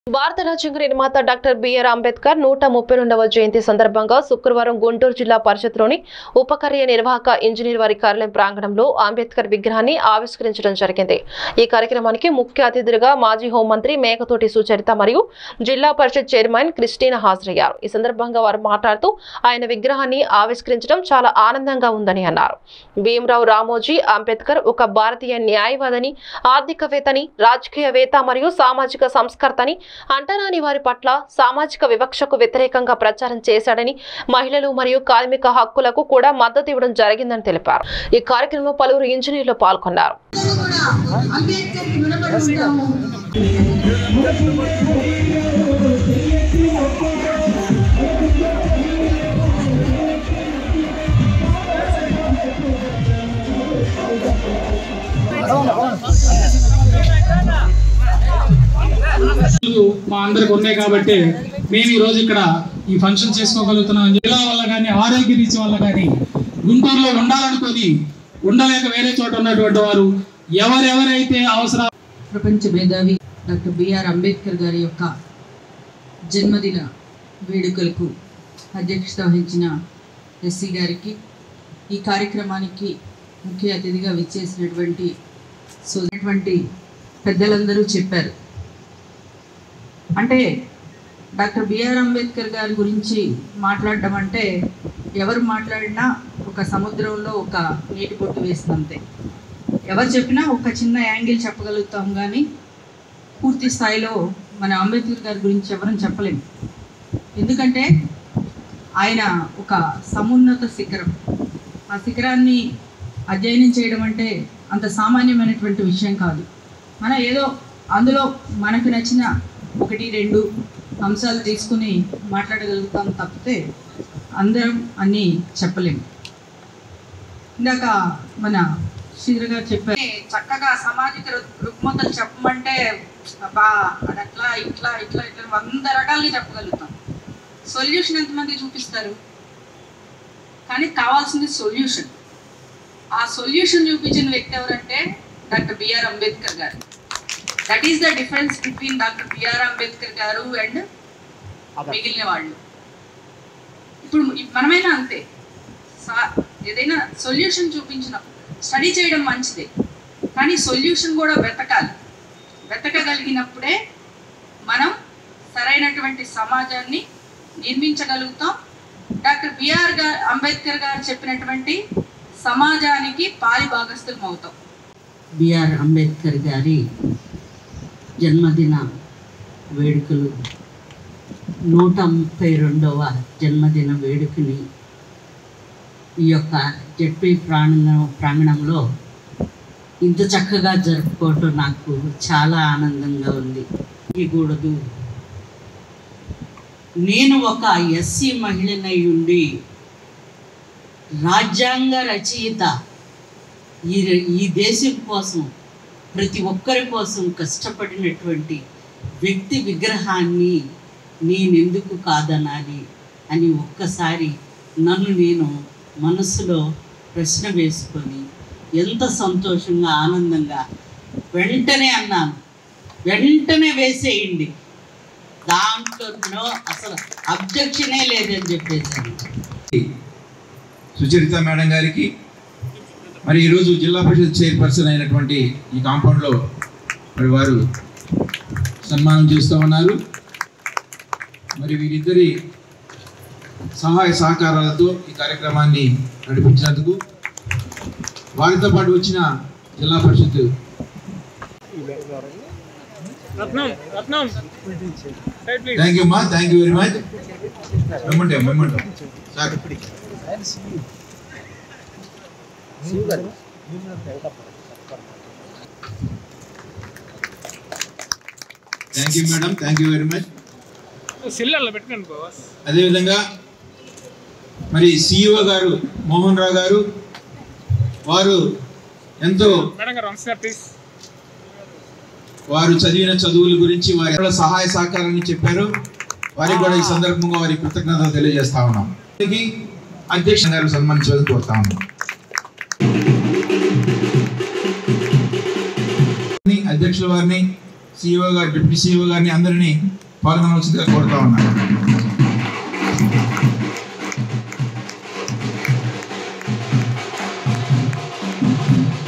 భారత రాజ్యాంగ నిర్మాత డాక్టర్ బిఆర్ అంబేద్కర్ నూట ముప్పై రెండవ జయంతి సందర్భంగా శుక్రవారం గుంటూరు జిల్లా పరిషత్లోని ఉపకార్య నిర్వాహక ఇంజనీర్ వారి కార్యాలయం ప్రాంగణంలో అంబేద్కర్ విగ్రహాన్ని ఆవిష్కరించడం జరిగింది ఈ కార్యక్రమానికి ముఖ్య అతిథులుగా మాజీ హోంమంత్రి మేకతోటి సుచరిత మరియు జిల్లా పరిషత్ చైర్మన్ క్రిస్టీనా హాజరయ్యారు ఈ సందర్భంగా వారు మాట్లాడుతూ ఆయన విగ్రహాన్ని ఆవిష్కరించడం చాలా ఆనందంగా ఉందని అన్నారు భీమరావు రామోజీ అంబేద్కర్ ఒక భారతీయ న్యాయవాదని ఆర్థికవేత్తని రాజకీయవేత్త మరియు సామాజిక సంస్కర్తని అంటరాని వారి పట్ల సామాజిక వివక్షకు వ్యతిరేకంగా ప్రచారం చేశాడని మహిళలు మరియు కార్మిక హక్కులకు కూడా మద్దతు ఇవ్వడం జరిగిందని తెలిపారు ఈ కార్యక్రమంలో పలువురు ఇంజనీర్లు పాల్గొన్నారు అంబేద్కర్ రుణపడి ఉంటాము రోజులు మా అందరికి ఉన్నాయి కాబట్టి మేము ఈ రోజు ఇక్కడ ఈ ఫంక్షన్ చేసుకోగలుగుతున్నాం జిల్లా వల్ల కానీ ఆరోగ్య రీతి వల్ల కానీ గుంటూరులో ఉండాలనుకొని ఉండలేక వేరే చోట ఉన్నటువంటి వారు ఎవరెవరైతే అవసరం ప్రపంచ మేధావి డాక్టర్ బిఆర్ అంబేద్కర్ గారి యొక్క జన్మదిన వేడుకలకు అధ్యక్షత వహించిన ఎస్సీ గారికి ఈ కార్యక్రమానికి ముఖ్య అతిథిగా విచ్చేసినటువంటి సోదరటువంటి పెద్దలందరూ చెప్పారు అంటే డాక్టర్ బిఆర్ అంబేద్కర్ గారి గురించి మాట్లాడడం అంటే ఎవరు మాట్లాడినా ఒక సముద్రంలో ఒక నీటి పొట్టు వేసినంతే ఎవరు చెప్పినా ఒక చిన్న యాంగిల్ చెప్పగలుగుతాం కానీ పూర్తి స్థాయిలో మన అంబేద్కర్ గారి గురించి ఎవరం చెప్పలేము ఎందుకంటే ఆయన ఒక సమున్నత శిఖరం ఆ శిఖరాన్ని అధ్యయనం చేయడం అంటే అంత సామాన్యమైనటువంటి విషయం కాదు మనం ఏదో అందులో మనకు నచ్చిన ఒకటి రెండు అంశాలు తీసుకుని మాట్లాడగలుగుతాం తప్పితే అందరం అన్నీ చెప్పలేము ఇందాక మన శ్రీధర్ గారు చెప్పారు చక్కగా సామాజిక రుగ్- రుగ్మతలు చెప్పమంటే అబ్బా అది అట్లా ఇట్లా ఇట్లా ఇట్లా వంద రకాలుగా చెప్పగలుగుతాం సొల్యూషన్ ఎంతమంది చూపిస్తారు కానీ కావాల్సింది సొల్యూషన్ ఆ సొల్యూషన్ చూపించిన వ్యక్తి ఎవరంటే doctor B R Ambedkar garu that is the difference between doctor B R Ambedkar garu and మిగిలిన వాళ్ళు ఇప్పుడు మనమైనా అంతే సా- ఏదైనా సొల్యూషన్ చూపించినప్పుడు స్టడీ చేయడం మంచిదే కానీ సొల్యూషన్ కూడా వెతకాలి వెతకగలిగినప్పుడే మనం సరైనటువంటి సమాజాన్ని నిర్మించగలుగుతాం డాక్టర్ బిఆర్ గారు అంబేద్కర్ గారు చెప్పినటువంటి సమాజానికి పాలి భాగస్థులం అవుతాం బిఆర్ అంబేద్కర్ గారి జన్మదిన వేడుకలు నూట ముప్పై రెండవ జన్మదిన వేడుకని ఈ యొక్క జడ్పీ ప్రాంగణ ప్రాంగణంలో ఇంత చక్కగా జరుపుకోవటం నాకు చాలా ఆనందంగా ఉంది కూడదు నేను ఒక ఎస్సీ మహిళనై ఉండి రాజ్యాంగ రచయిత ఈ ఈ దేశం కోసం ప్రతి ఒక్కరి కోసం కష్టపడినటువంటి వ్యక్తి విగ్రహాన్ని నేనెందుకు కాదనాలి అని ఒక్కసారి నన్ను నేను మనసులో ప్రశ్న వేసుకొని ఎంత సంతోషంగా ఆనందంగా వెంటనే అన్నాను వెంటనే వేసేయండి దాంట్లో అసలు అబ్జెక్షనే లేదని చెప్పేసాను సుచరిత మేడం గారికి మరి ఈరోజు జిల్లా పరిషత్ చైర్పర్సన్ అయినటువంటి ఈ కాంపౌండ్లో మరి వారు సన్మానం చేస్తూ ఉన్నారు మరి వీరిద్దరి సహాయ సహకారాలతో ఈ కార్యక్రమాన్ని నడిపించినందుకు వారితో పాటు వచ్చిన జిల్లా పరిషత్ థ్యాంక్ యూ మా థ్యాంక్ యూ వెరీ మచ్ మెమ్మంటే మెమ్మంటాం sir thank you madam thank you very much సిల్లర్లో పెట్టుకోండి బాస్ అదేవిధంగా మరి సిఇఓ గారు మోహన్ రావు గారు వారు ఎంతో మేడం గారు వన్స్ ప్లీజ్ వారు చదివిన చదువుల గురించి వారి ఎక్కడ సహాయ సహకారాన్ని చెప్పారు వారికి కూడా ఈ సందర్భంగా వారి కృతజ్ఞతలు తెలియజేస్తా ఉన్నాం దీనికి అధ్యక్ష గారు సన్మానించాలని కోరుతా ఉన్నాం అధ్యక్షుల వారిని సిఇఓ గారు డిప్యూటీ సిఇఓ గారిని అందరినీ పాల్గొనవలసిందిగా కోరుతా ఉన్నాను